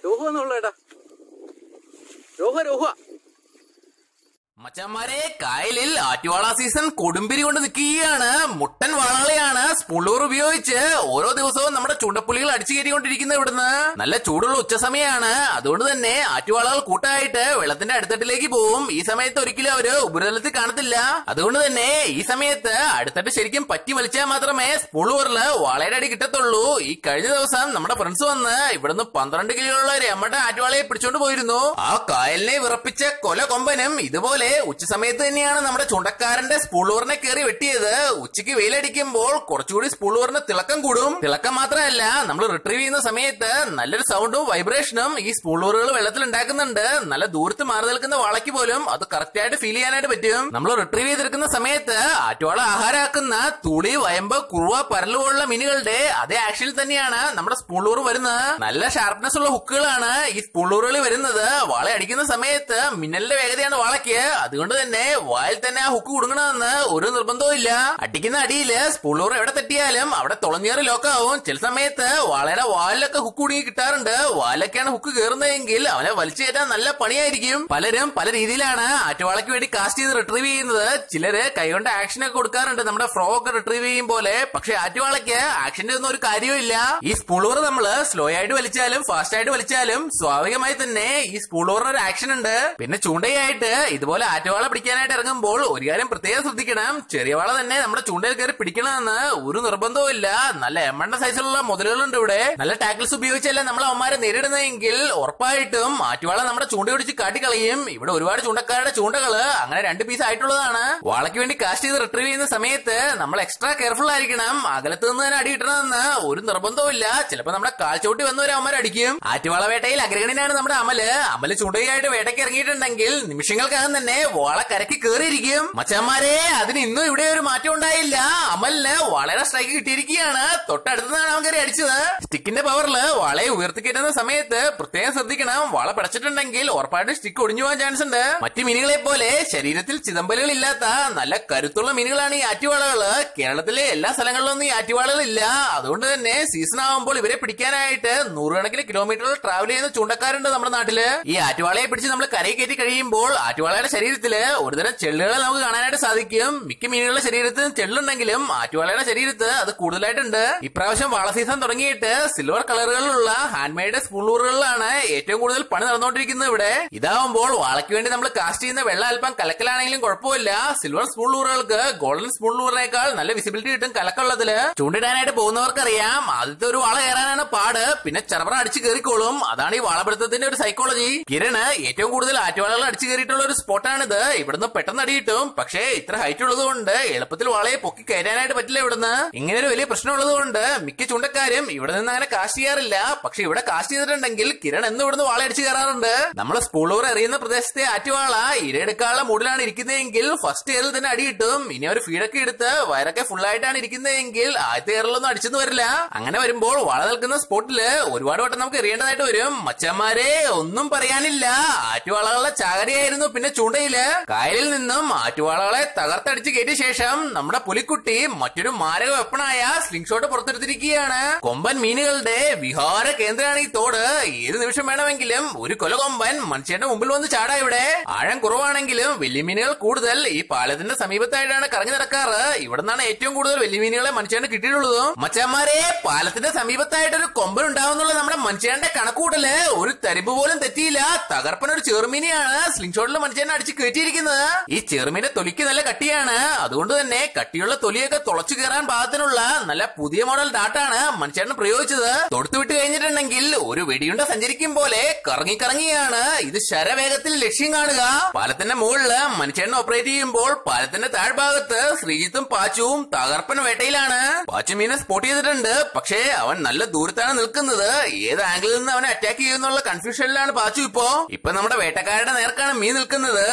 രോഹു എന്നുള്ളേട്ടാ രോഹ രോഹ മച്ചന്മാരെ കായലിൽ ആറ്റുവാള സീസൺ കൊടുമ്പിരി കൊണ്ട് നിൽക്കുകയാണ് മുട്ടൻ വാളകളെയാണ് സ്പുള്ളൂർ ഉപയോഗിച്ച് ഓരോ ദിവസവും നമ്മുടെ ചുണ്ടപ്പുലികൾ അടിച്ചു കയറ്റിക്കൊണ്ടിരിക്കുന്നത് ഇവിടുന്ന് നല്ല ചൂടുള്ള ഉച്ച സമയമാണ് അതുകൊണ്ട് തന്നെ ആറ്റുവാളകൾ കൂട്ടായിട്ട് വെള്ളത്തിന്റെ അടുത്തട്ടിലേക്ക് പോവും ഈ സമയത്ത് ഒരിക്കലും അവര് ഉപരിതലത്തിൽ കാണത്തില്ല അതുകൊണ്ട് തന്നെ ഈ സമയത്ത് അടുത്തട്ട് ശരിക്കും പറ്റി വലിച്ചാൽ മാത്രമേ സ്പുള്ളൂറില് വാളയുടെ അടി കിട്ടത്തുള്ളൂ ഈ കഴിഞ്ഞ ദിവസം നമ്മുടെ ഫ്രണ്ട്സ് വന്ന് ഇവിടുന്ന് പന്ത്രണ്ട് കിലോയുള്ള ഒരു എമ്മയുടെ ആറ്റുവാളയെ പിടിച്ചോണ്ട് പോയിരുന്നു ആ കായലിനെ വിറപ്പിച്ച കൊല കൊമ്പനും ഇതുപോലെ ഉച്ച സമയത്ത് തന്നെയാണ് നമ്മുടെ ചുണ്ടക്കാരന്റെ സ്പൂളൂറിനെ കയറി വെട്ടിയത് ഉച്ചയ്ക്ക് വെയിലടിക്കുമ്പോൾ കുറച്ചുകൂടി സ്പൂളൂറിന് തിളക്കം കൂടും തിളക്കം മാത്രമല്ല നമ്മൾ റിട്രീവ് ചെയ്യുന്ന സമയത്ത് നല്ലൊരു സൗണ്ടും വൈബ്രേഷനും ഈ സ്പൂളൂറുകൾ വെള്ളത്തിൽ ഉണ്ടാക്കുന്നുണ്ട് നല്ല ദൂരത്ത് മാറി നിൽക്കുന്ന വാളയ്ക്ക് പോലും അത് കറക്റ്റ് ആയിട്ട് ഫീൽ ചെയ്യാനായിട്ട് പറ്റും നമ്മൾ റിട്രീവ് ചെയ്തെടുക്കുന്ന സമയത്ത് ആറ്റുവാള ആഹാരമാക്കുന്ന തുളി വയമ്പ് കുറുവ പരല് പോലുള്ള മീനുകളുടെ അതേ ആക്ഷനിൽ തന്നെയാണ് നമ്മുടെ സ്പൂളൂർ വരുന്നത് നല്ല ഷാർപ്നെസ് ഉള്ള ഹുക്കുകളാണ് ഈ സ്പൂളൂറുകളിൽ വരുന്നത് വാള അടിക്കുന്ന സമയത്ത് മിന്നലിന്റെ വേഗതയാണ് വാളയ്ക്ക് അതുകൊണ്ട് തന്നെ വായിൽ തന്നെ ആ ഹുക്ക് കുടുങ്ങണമെന്ന് ഒരു നിർബന്ധവും ഇല്ല അടിക്കുന്ന അടിയില് സ്പൂളൂർ എവിടെ തട്ടിയാലും അവിടെ തുളഞ്ഞേറി ലോക്കാവും ചില സമയത്ത് വാളയുടെ വാലിലൊക്കെ ഹുക്ക് കുടുങ്ങി കിട്ടാറുണ്ട് വാലിലൊക്കെയാണ് ഹുക്ക് കയറുന്നതെങ്കിൽ അവനെ വലിച്ചു കയറ്റാൻ നല്ല പണിയായിരിക്കും പലരും പല രീതിയിലാണ് ആറ്റുവാളയ്ക്ക് വേണ്ടി കാസ്റ്റ് ചെയ്ത് റിട്രീവ് ചെയ്യുന്നത് ചിലര് കൈകൊണ്ട് ആക്ഷൻ ഒക്കെ കൊടുക്കാറുണ്ട് നമ്മുടെ ഫ്രോ ഒക്കെ റിട്രീവ് ചെയ്യും പോലെ പക്ഷെ ആറ്റുവാളയ്ക്ക് ആക്ഷന്റെ ഒന്നും ഒരു കാര്യമില്ല ഈ സ്പൂളൂർ നമ്മള് സ്ലോ ആയിട്ട് വലിച്ചാലും ഫാസ്റ്റ് ആയിട്ട് വലിച്ചാലും സ്വാഭാവികമായി തന്നെ ഈ സ്പൂളൂറിന് ഒരു ആക്ഷൻ ഉണ്ട് പിന്നെ ചൂണ്ടയായിട്ട് ഇതുപോലെ ആറ്റുവാള പിടിക്കാനായിട്ട് ഇറങ്ങുമ്പോൾ ഒരു കാര്യം പ്രത്യേകം ശ്രദ്ധിക്കണം ചെറിയ വാള തന്നെ നമ്മുടെ ചൂണ്ടയിൽ കയറി പിടിക്കണമെന്ന് ഒരു നിർബന്ധവും ഇല്ല നല്ല എമ്മണ്ട സൈസിലുള്ള മുതലുകളുണ്ട് ഇവിടെ നല്ല ടാക്കിൾസ് ഉപയോഗിച്ചല്ല നമ്മൾ അവന്മാരെ നേരിടുന്നതെങ്കിൽ ഉറപ്പായിട്ടും ആറ്റുവാള നമ്മുടെ ചൂണ്ട പിടിച്ച് കാട്ടിക്കളയും ഇവിടെ ഒരുപാട് ചൂണ്ടക്കാരുടെ ചൂണ്ടകള് അങ്ങനെ രണ്ട് പീസ് ആയിട്ടുള്ളതാണ് വാളയ്ക്ക് വേണ്ടി കാസ്റ്റ് ചെയ്ത് റിട്രീവ് ചെയ്യുന്ന സമയത്ത് നമ്മൾ എക്സ്ട്രാ കെയർഫുൾ ആയിരിക്കണം അകലത്ത് നിന്ന് തന്നെ അടി കിട്ടണമെന്ന് ഒരു നിർബന്ധവും ഇല്ല ചിലപ്പോ നമ്മുടെ കാൽച്ചോട്ടി വന്നവരെ അവന്മാർ അടിക്കും ആറ്റുവാള വേട്ടയിൽ അഗ്രഗണിനാണ് നമ്മുടെ അമല് അമല് ചൂണ്ടയായിട്ട് വേട്ടയ്ക്ക് ഇറങ്ങിയിട്ടുണ്ടെങ്കിൽ നിമിഷങ്ങൾക്കകം തന്നെ വാള കരക്ക് കയറിയിരിക്കും മച്ചന്മാരെ അതിന് ഇന്നും ഇവിടെ ഒരു മാറ്റം ഉണ്ടായില്ല അമലിന് വളരെ സ്ട്രൈക്ക് കിട്ടിയിരിക്കുകയാണ് തൊട്ടടുത്തുനിന്നാണ് അവൻ കയറി അടിച്ചത് സ്റ്റിക്കിന്റെ പവറില് വാളയെ ഉയർത്തി കയറ്റുന്ന സമയത്ത് പ്രത്യേകം ശ്രദ്ധിക്കണം വാള പിടച്ചിട്ടുണ്ടെങ്കിൽ ഉറപ്പായിട്ടും സ്റ്റിക്ക് ഒടിഞ്ഞു പോകാൻ ചാൻസ് ഉണ്ട് മറ്റു മീനുകളെ പോലെ ശരീരത്തിൽ ചിതമ്പലുകൾ ഇല്ലാത്ത നല്ല കരുത്തുള്ള മീനുകളാണ് ഈ ആറ്റുവാളകള് കേരളത്തിലെ എല്ലാ സ്ഥലങ്ങളിലൊന്നും ഈ ആറ്റുവാളകൾ ഇല്ല അതുകൊണ്ട് തന്നെ സീസൺ ആകുമ്പോൾ ഇവരെ പിടിക്കാനായിട്ട് നൂറുകണക്കിന് കിലോമീറ്ററുകൾ ട്രാവൽ ചെയ്യുന്ന ചൂണ്ടക്കാരുണ്ട് നമ്മുടെ നാട്ടില് ഈ ആറ്റുവാളയെ പിടിച്ച് നമ്മൾ കരയിൽ കയറ്റി കഴിയുമ്പോൾ ആറ്റുവാളയുടെ ശരീരത്തില് ഒരുതരം ചെള്ളുകളെ നമുക്ക് കാണാനായിട്ട് സാധിക്കും മിക്ക മീനുകളുടെ ശരീരത്തിൽ ചെള്ളുണ്ടെങ്കിലും ആറ്റുവാളയുടെ ശരീരത്ത് അത് കൂടുതലായിട്ടുണ്ട് ഇപ്രാവശ്യം വാള സീസൺ തുടങ്ങിയിട്ട് സിൽവർ കളറുകളിലുള്ള ഹാൻഡ് മെയ്ഡ് സ്പൂളൂറുകളിലാണ് ഏറ്റവും കൂടുതൽ പണി നടന്നുകൊണ്ടിരിക്കുന്നത് ഇവിടെ ഇതാവുമ്പോൾ വാളയ്ക്ക് വേണ്ടി നമ്മൾ കാസ്റ്റ് ചെയ്യുന്ന വെള്ളം അല്പം കലക്കലാണെങ്കിലും കുഴപ്പമില്ല സിൽവർ സ്പൂളൂറുകൾക്ക് ഗോൾഡൻ സ്പൂളൂറിനേക്കാൾ നല്ല വിസിബിലിറ്റി കിട്ടും കലക്കുള്ളതില് ചൂണ്ടിടാനായിട്ട് പോകുന്നവർക്കറിയാം ആദ്യത്തെ ഒരു വാള കയറാനാണ് പാട് പിന്നെ ചെറവറ അടിച്ചു കയറിക്കോളും അതാണ് ഈ വാളപിടുത്തത്തിന്റെ ഒരു സൈക്കോളജി കിരണ് ഏറ്റവും കൂടുതൽ ആറ്റുവാളകൾ അടിച്ചു കയറിയിട്ടുള്ള ഒരു സ്പോട്ടാണിത് ഇവിടുന്ന് പെട്ടെന്ന് അടി കിട്ടും പക്ഷേ ഇത്ര ഹൈറ്റ് ഉള്ളത് കൊണ്ട് എളുപ്പത്തിൽ വാളയെ പൊക്കി കയറാനായിട്ട് പറ്റില്ല ഇവിടുന്ന് ഇങ്ങനെ ഒരു വലിയ പ്രശ്നം ഉള്ളത് കൊണ്ട് മിക്ക ചൂണ്ടക്കാരും ഇവിടെ നിന്ന് അങ്ങനെ കാസ്റ്റ് ചെയ്യാറില്ല പക്ഷെ ഇവിടെ കാസ്റ്റ് ചെയ്തിട്ടുണ്ടെങ്കിൽ കിരൺ എന്ന് ഇവിടുന്ന് വാള അടിച്ചു കയറാറുണ്ട് നമ്മളെ സ്പൂളൂർ എറിയുന്ന പ്രദേശത്തെ ആറ്റുവാള ഇരയെടുക്കാനുള്ള മൂഡിലാണ് ഇരിക്കുന്നതെങ്കിൽ ഫസ്റ്റ് ഇയറിൽ തന്നെ അടി കിട്ടും ഇനി ഒരു ഫീഡൊക്കെ എടുത്ത് വയറൊക്കെ ഫുൾ ആയിട്ടാണ് ഇരിക്കുന്നതെങ്കിൽ ആദ്യത്തെ ഇയറിലൊന്നും അടിച്ചെന്ന് വരില്ല അങ്ങനെ വരുമ്പോൾ വാള നിൽക്കുന്ന സ്പോട്ടില് ഒരുപാട് വട്ടം നമുക്ക് എറിയേണ്ടതായിട്ട് വരും മച്ചന്മാരെ ഒന്നും പറയാനില്ല ആറ്റുവാളകളുടെ ചാകരയായിരുന്നു പിന്നെ ചൂണ്ടയില് കായലിൽ നിന്നും ആറ്റുവാളകളെ തകർത്തടിച്ച് കയറ്റിയ ശേഷം നമ്മുടെ പുലിക്കുട്ടി മറ്റൊരു മാരക വെപ്പണായ സ്ലിംഗ് ഷോട്ട് പുറത്തെടുത്തിരിക്കുകയാണ് കൊമ്പൻ മീനുകളുടെ വിഹാര കേന്ദ്രമാണ് ഈ തോട് ഏത് നിമിഷം വേണമെങ്കിലും ഒരു കൊല കൊമ്പൻ മനുഷ്യന്റെ മുമ്പിൽ വന്ന് ചാടാ ഇവിടെ ആഴം കുറവാണെങ്കിലും വലിയ മീനുകൾ കൂടുതൽ ഈ പാലത്തിന്റെ സമീപത്തായിട്ടാണ് കറങ്ങി നടക്കാറ് ഇവിടെ നിന്നാണ് ഏറ്റവും കൂടുതൽ വലിയ മീനുകളെ മനുഷ്യന് കിട്ടിയിട്ടുള്ളതും മച്ചന്മാരെ പാലത്തിന്റെ സമീപത്തായിട്ട് ഒരു കൊമ്പൻ ഉണ്ടാവുന്നുള്ള നമ്മുടെ മനുഷ്യന്റെ കണക്കൂട്ടല് ഒരു തരിമ്പ് പോലും തെറ്റിയില്ല തകർപ്പൻ ഒരു ചെറുമീനെയാണ് സ്ലിംഗ് ഷോട്ടിൽ മനുഷ്യനെ അടിച്ച് കയറ്റിയിരിക്കുന്നത് ഈ ചെറുമീന്റെ തൊലിക്ക് നല്ല കട്ടിയാണ് അതുകൊണ്ട് തന്നെ കട്ടിയുള്ള തൊലിയൊക്കെ തുളച്ചു കയറാൻ പാകത്തിനുള്ള നല്ല പുതിയ മോഡൽ ഡാട്ടാണ് മനുഷ്യന് പ്രയോഗിച്ചത് തൊടുത്തു വിട്ട് കഴിഞ്ഞിട്ടുണ്ടെങ്കിൽ ഒരു വെടിയുണ്ട സഞ്ചരിക്കും പോലെ കറങ്ങി കറങ്ങിയാണ് ഇത് ശരവേഗത്തിൽ ലക്ഷ്യം കാണുക പാലത്തിന്റെ മുകളില് മനുഷ്യനെ ഓപ്പറേറ്റ് ചെയ്യുമ്പോൾ പാലത്തിന്റെ താഴ്ഭാഗത്ത് ശ്രീജിത്തും പാച്ചുവും തകർപ്പൻ വേട്ടയിലാണ് പാച്ചു മീനെ സ്പോട്ട് ചെയ്തിട്ടുണ്ട് പക്ഷേ അവൻ നല്ല ദൂരത്താണ് നിൽക്കുന്നത് ഏത് ആംഗിളിൽ നിന്ന് അവനെ അറ്റാക്ക് ചെയ്യുന്നുള്ള കൺഫ്യൂഷനിലാണ് പാച്ചു ഇപ്പോ ഇപ്പൊ നമ്മുടെ വേട്ടക്കാരുടെ നേർക്കാണ് മീൻ നിൽക്കുന്നത്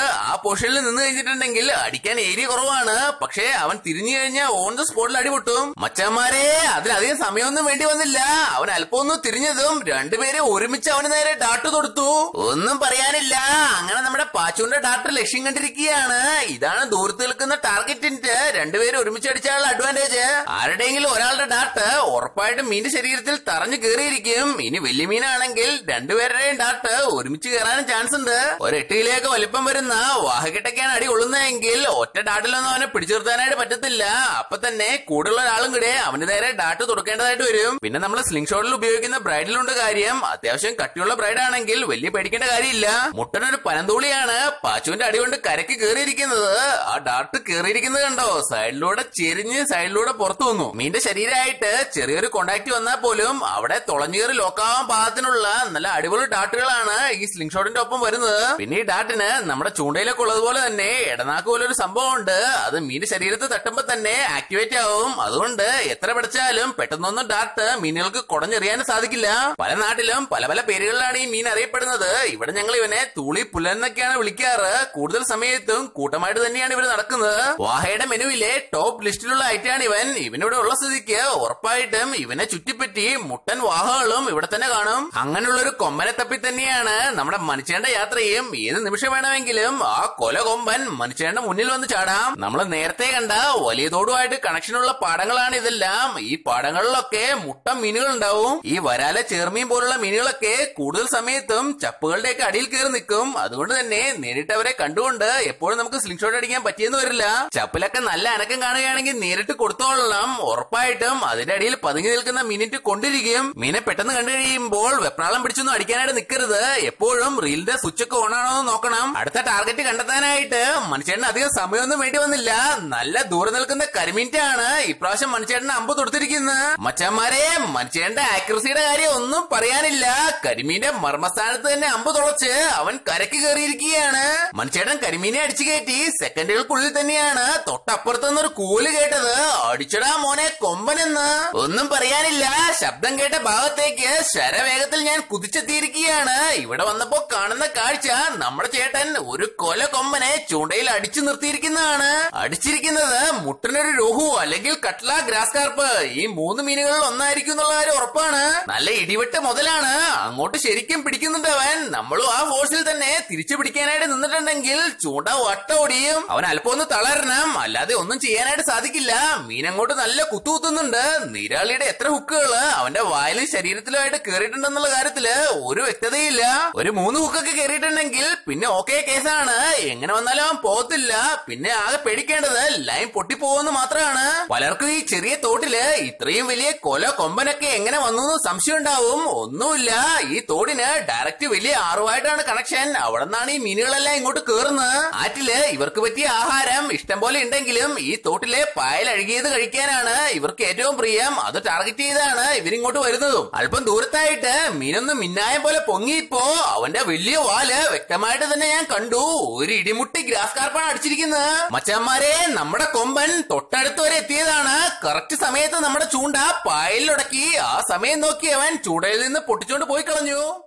ആ പൊസിഷനിൽ നിന്ന് കഴിഞ്ഞിട്ടുണ്ടെങ്കിൽ അടിക്കാൻ ഏരിയ കുറവാണ് പക്ഷേ അവൻ തിരിഞ്ഞു കഴിഞ്ഞാൽ ഓൺ ദ സ്പോട്ടിൽ അടിപൊട്ടും മച്ചന്മാരെ അതിലധികം സമയമൊന്നും വേണ്ടി വന്നില്ല അവൻ അല്പം ഒന്ന് തിരിഞ്ഞതും രണ്ടുപേരെ ഒരുമിച്ച് അവന് നേരെ ഡാട്ട് തൊടുത്തു ഒന്നും പറയാനില്ല അങ്ങനെ നമ്മുടെ പാച്ചുവിന്റെ ഡാക്ടർ ലക്ഷ്യം കണ്ടിരിക്കുകയാണ് ഇതാണ് ദൂരത്ത് നിൽക്കുന്ന ടാർഗറ്റിന്റെ രണ്ടുപേരും ഒരുമിച്ച് അടിച്ചാലുള്ള അഡ്വാൻറ്റേജ് ആരുടെയെങ്കിലും ഒരാളുടെ ഡാട്ട് ഉറപ്പായിട്ടും മീന്റെ ശരീരത്തിൽ തറഞ്ഞു കയറിയിരിക്കും ഇനി വലിയ മീനാണെങ്കിൽ രണ്ടുപേരുടെയും ഡാട്ട് ഒരുമിച്ച് കയറാനും ചാൻസ് ഉണ്ട് ഒരു എട്ടിലേക്ക് വലിപ്പം വരുന്ന വാഹകെട്ടൊക്കെയാണ് അടി കൊള്ളുന്നതെങ്കിൽ ഒറ്റ ഡാട്ടിലൊന്നും അവനെ പിടിച്ചു നിർത്താനായിട്ട് പറ്റത്തില്ല അപ്പൊ തന്നെ കൂടുതലുള്ള ഒരാളും കൂടെ അവന് നേരെ ഡാട്ട് കൊടുക്കേണ്ടതായിട്ട് വരും പിന്നെ നമ്മൾ സ്ലിംഗ് ഷോട്ടിൽ ഉപയോഗിക്കുന്ന ബ്രൈഡിലുണ്ട് കാര്യം അത്യാവശ്യം കട്ടിയുള്ള ബ്രൈഡ് ആണെങ്കിൽ വലിയ പേടിക്കേണ്ട കാര്യമില്ല മുട്ടനൊരു പനന്തൂളിയാണ് പാച്ചുവിന്റെ അടി കൊണ്ട് കരക്ക് കയറിയിരിക്കുന്നത് ആ ഡാട്ട് കയറിയിരിക്കുന്നത് കണ്ടോ സൈഡിലൂടെ ചെരിഞ്ഞ് സൈഡിലൂടെ പുറത്തു വന്നു മീന്റെ ശരീരമായിട്ട് ചെറിയൊരു കോണ്ടാക്ട് വന്നാൽ പോലും അവിടെ തുളഞ്ഞു കയറി ലോക്കാവാൻ പാകത്തിനുള്ള നല്ല അടിപൊളി ഡാട്ടുകളാണ് ഈ സ്ലിംഗ് ഷോട്ടിന്റെ ഒപ്പം വരുന്നത് പിന്നെ ഈ ഡാട്ടിന് നമ്മുടെ ചൂണ്ടയിലൊക്കെ ഉള്ളതുപോലെ തന്നെ ഇടനാക്ക് പോലെ ഒരു സംഭവം ഉണ്ട് അത് മീന്റെ ശരീരത്തിൽ തട്ടുമ്പോ തന്നെ ആക്ടിവേറ്റ് ആവും അതുകൊണ്ട് എത്ര പിടിച്ചാലും പെട്ടെന്നൊന്നും ഡാട്ട് മീനുകൾക്ക് കുടഞ്ഞെറിയാനും സാധിക്കില്ല പല നാട്ടിലും പല പല പേരുകളിലാണ് ഈ മീൻ അറിയപ്പെടുന്നത് ഇവിടെ ഞങ്ങൾ ഇവനെ തൂളി പുലൻ എന്നൊക്കെയാണ് വിളിക്കാറ് കൂടുതൽ സമയത്തും കൂട്ടമായിട്ട് തന്നെയാണ് ഇവർ നടക്കുന്നത് വാഹയുടെ മെനുവിലെ ടോപ്പ് ലിസ്റ്റിലുള്ള ഐറ്റാണ് ഇവൻ ഇവനിവിടെ ഉള്ള സ്ഥിതിക്ക് ഉറപ്പായിട്ടും ഇവനെ ചുറ്റിപ്പറ്റി മുട്ടൻ വാഹകളും ഇവിടെ തന്നെ കാണും അങ്ങനെയുള്ള ഒരു കൊമ്പനെ തപ്പി തന്നെയാണ് നമ്മുടെ മനുഷ്യന്റെ യാത്രയും ഏത് നിമിഷം വേണമെങ്കിലും ആ കൊല കൊമ്പൻ മനുഷ്യന്റെ മുന്നിൽ വന്ന് ചാടാം നമ്മൾ നേരത്തെ കണ്ട വലിയ തോടുമായിട്ട് കണക്ഷനുള്ള പാടങ്ങളാണ് ഇതെല്ലാം ഈ പാടങ്ങളിലൊക്കെ മുട്ട മീനുകൾ ഉണ്ടാവും ഈ വരാല ചേർമീൻ പോലുള്ള മീനുകളൊക്കെ കൂടുതൽ സമയത്തും ചപ്പുകളുടെ ഒക്കെ അടിയിൽ കയറി നിൽക്കും അതുകൊണ്ട് തന്നെ നേരിട്ട് അവരെ കണ്ടുകൊണ്ട് എപ്പോഴും നമുക്ക് സ്ലിംഗ് ഷോട്ട് അടിക്കാൻ പറ്റിയെന്ന് വരില്ല ചപ്പിലൊക്കെ നല്ല അനക്കം കാണുകയാണെങ്കിൽ നേരിട്ട് കൊടുത്തോളണം ഉറപ്പായിട്ടും അതിന്റെ അടിയിൽ പതുങ്ങി നിൽക്കുന്ന മീനിറ്റ് കൊണ്ടിരിക്കും മീനെ പെട്ടെന്ന് കണ്ടു കഴിയുമ്പോൾ വെപ്രാളം പിടിച്ചൊന്നും അടിക്കാനായിട്ട് നിൽക്കരുത് എപ്പോഴും റീലിന്റെ സ്വിച്ച് ഒക്കെ ഓൺ ആണോ എന്ന് നോക്കണം അടുത്ത ടാർഗറ്റ് കണ്ടെത്താനായിട്ട് മനുഷ്യന് അധികം സമയമൊന്നും വേണ്ടി വന്നില്ല നല്ല ദൂരെ നിൽക്കുന്ന കരിമീറ്റാണ് ഇപ്രാവശ്യം മനുഷ്യന്റെ അമ്പ് തൊടുത്തിരിക്കുന്നത് മച്ചന്മാരെ മനുഷ്യന്റെ ആക്യുറസിയുടെ കാര്യം ഒന്നും പറയാനില്ല കരിമീന്റെ മർമ്മസ്ഥാനത്ത് തന്നെ അമ്പ് തുളച്ച് അവൻ കരക്ക് കയറിയിരിക്കുകയാണ് മനുഷ്യടൻ കരിമീനെ അടിച്ചു കയറ്റി സെക്കൻഡുകൾക്കുള്ളിൽ തന്നെയാണ് തൊട്ടപ്പുറത്ത് നിന്നൊരു കൂല് കേട്ടത് അടിച്ചടാ മോനെ കൊമ്പനെന്ന് ഒന്നും പറയാനില്ല ശബ്ദം കേട്ട ഭാഗത്തേക്ക് ശരവേഗത്തിൽ ഞാൻ കുതിച്ചെത്തിയിരിക്കുകയാണ് ഇവിടെ വന്നപ്പോ കാണുന്ന കാഴ്ച നമ്മുടെ ചേട്ടൻ ഒരു കൊല കൊമ്പനെ ചൂണ്ടയിൽ അടിച്ചു നിർത്തിയിരിക്കുന്നതാണ് അടിച്ചിരിക്കുന്നത് മുട്ടനൊരു രോഹു അല്ലെങ്കിൽ കട്ട്ല ഗ്രാസ് കാർപ്പ് ഈ മൂന്ന് മീനുകളിൽ ഒന്നായിരിക്കും എന്നുള്ള കാര്യം ഉറപ്പാണ് നല്ല ഇടിവെട്ട് മുതലാണ് അങ്ങോട്ട് ശരിക്കും പിടിക്കുന്നുണ്ട് അവൻ നമ്മളും ആ ഫോഴ്സിൽ തന്നെ തിരിച്ചു പിടിക്കാനായിട്ട് നിന്നിട്ടുണ്ടെങ്കിൽ ചൂണ്ട വട്ട ഓടിയും അവൻ അല്പം ഒന്ന് തളരണം അല്ലാതെ ഒന്നും ചെയ്യാനായിട്ട് സാധിക്കില്ല മീൻ അങ്ങോട്ട് നല്ല കുത്തുകുത്തുന്നുണ്ട് നീരാളിയുടെ എത്ര ഹുക്കുകള് അവന്റെ വായിലും ശരീരത്തിലുമായിട്ട് കയറിയിട്ടുണ്ടെന്നുള്ള കാര്യത്തില് ഒരു വ്യക്തതയില്ല ഒരു മൂന്ന് ഹുക്കൊക്കെ കയറിയിട്ടുണ്ടെങ്കിൽ പിന്നെ ഓക്കെ കേസാണ് എങ്ങനെ വന്നാലും അവൻ പോകത്തില്ല പിന്നെ ആകെ പേടിക്കേണ്ടത് ലൈൻ പൊട്ടിപ്പോകുമെന്ന് മാത്രമാണ് പലർക്കും ഈ ചെറിയ തോട്ടില് ഇത്രയും വലിയ കൊല കൊമ്പനൊക്കെ എങ്ങനെ വന്നു എന്ന് സംശയം ഉണ്ടാവും ഒന്നുമില്ല ഈ തോടിന് ഡയറക്റ്റ് വലിയ ആറുമായിട്ടാണ് കണക്ഷൻ അവിടെ നിന്നാണ് ഈ മീനുകളെല്ലാം ഇങ്ങോട്ട് കേറുന്നത് ആറ്റില് ഇവർക്ക് പറ്റിയ ആഹാരം ഇഷ്ടം പോലെ ഉണ്ടെങ്കിലും ഈ തോട്ടിലെ പായൽ അഴുകിയത് കഴിക്കാനാണ് ഇവർക്ക് ഏറ്റവും പ്രിയം അത് ടാർഗറ്റ് ചെയ്താണ് ഇവരിങ്ങോട്ട് വരുന്നതും അല്പം ദൂരത്തായിട്ട് മീനൊന്ന് മിന്നായം പോലെ പൊങ്ങിയപ്പോ അവന്റെ വലിയ വാല് വ്യക്തമായിട്ട് തന്നെ ഞാൻ കണ്ടു ഒരു ഇടിമുട്ടി ഗ്രാസ് കാർപ്പാണ് അടിച്ചിരിക്കുന്നത് മച്ചന്മാരെ നമ്മുടെ കൊമ്പൻ തൊട്ടടുത്ത് വരെ എത്തിയതാണ് കറക്റ്റ് സമയത്ത് നമ്മുടെ ചൂണ്ട പായലിലുടക്കി ആ സമയം നോക്കി അവൻ ചൂണ്ടയിൽ നിന്ന് പൊട്ടിച്ചോണ്ട് പോയി കളഞ്ഞു